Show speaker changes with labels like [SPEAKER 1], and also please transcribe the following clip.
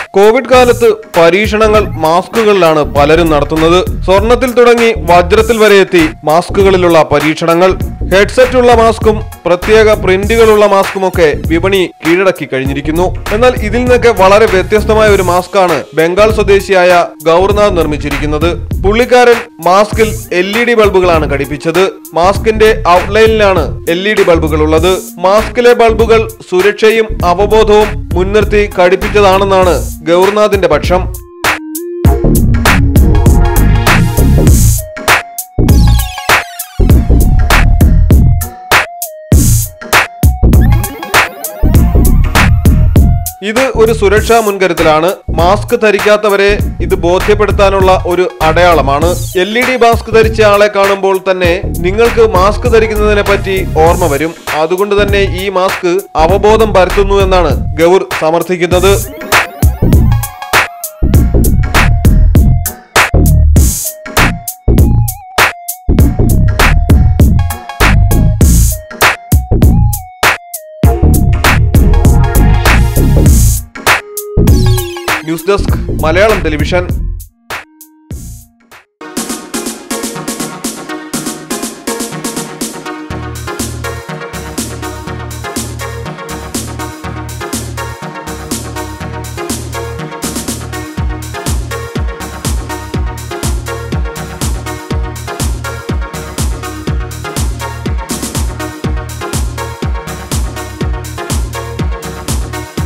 [SPEAKER 1] Covid കാലത്ത് പരീക്ഷണങ്ങൾ മാസ്കുകളിലാണ് പലരും നടത്തുന്നത് സ്വർണത്തിൽ തുടങ്ങി വജ്രത്തിൽ വരെ എത്തി മാസ്കുകളിലുള്ള പരീക്ഷണങ്ങൾ ഹെഡ്സെറ്റ് ഉള്ള മാസ്കും പ്രത്യേക പ്രിന്റുകളുള്ള മാസ്കുമൊക്കെ വിപണി കീഴടക്കി കഴിഞ്ഞിരിക്കുന്നു എന്നാൽ ഇതിൽ നിന്നൊക്കെ വളരെ വ്യത്യസ്തമായ ഒരു മാസ്കാണ് ബംഗാൾ സ്വദേശിയായ ഗൗർനാഥ് നിർമ്മിച്ചിരിക്കുന്നത് പുള്ളിക്കാരൻ മാസ്കിൽ എൽ ഇ ഡി ബൾബുകളാണ് ഘടിപ്പിച്ചത് മാസ്കിന്റെ ഔട്ട്ലൈനിലാണ് എൽ ഇ ഡി ബൾബുകൾ ഉള്ളത് മാസ്കിലെ ബൾബുകൾ സുരക്ഷയും അവബോധവും മുൻനിർത്തി ഘടിപ്പിച്ചതാണെന്നാണ് ഗൗർനാഥിന്റെ പക്ഷം ഇത് ഒരു സുരക്ഷാ മുൻകരുതലാണ് മാസ്ക് ധരിക്കാത്തവരെ ഇത് ബോധ്യപ്പെടുത്താനുള്ള ഒരു അടയാളമാണ് എൽ ഇ ഡി മാസ്ക് ധരിച്ച ആളെ കാണുമ്പോൾ തന്നെ നിങ്ങൾക്ക് മാസ്ക് ധരിക്കുന്നതിനെ പറ്റി ഓർമ്മ വരും അതുകൊണ്ട് തന്നെ ഈ മാസ്ക് അവബോധം പരത്തുന്നു എന്നാണ് ഗൗർ സമർത്ഥിക്കുന്നത് ന്യൂസ് ഡെസ്ക് മലയാളം ടെലിവിഷൻ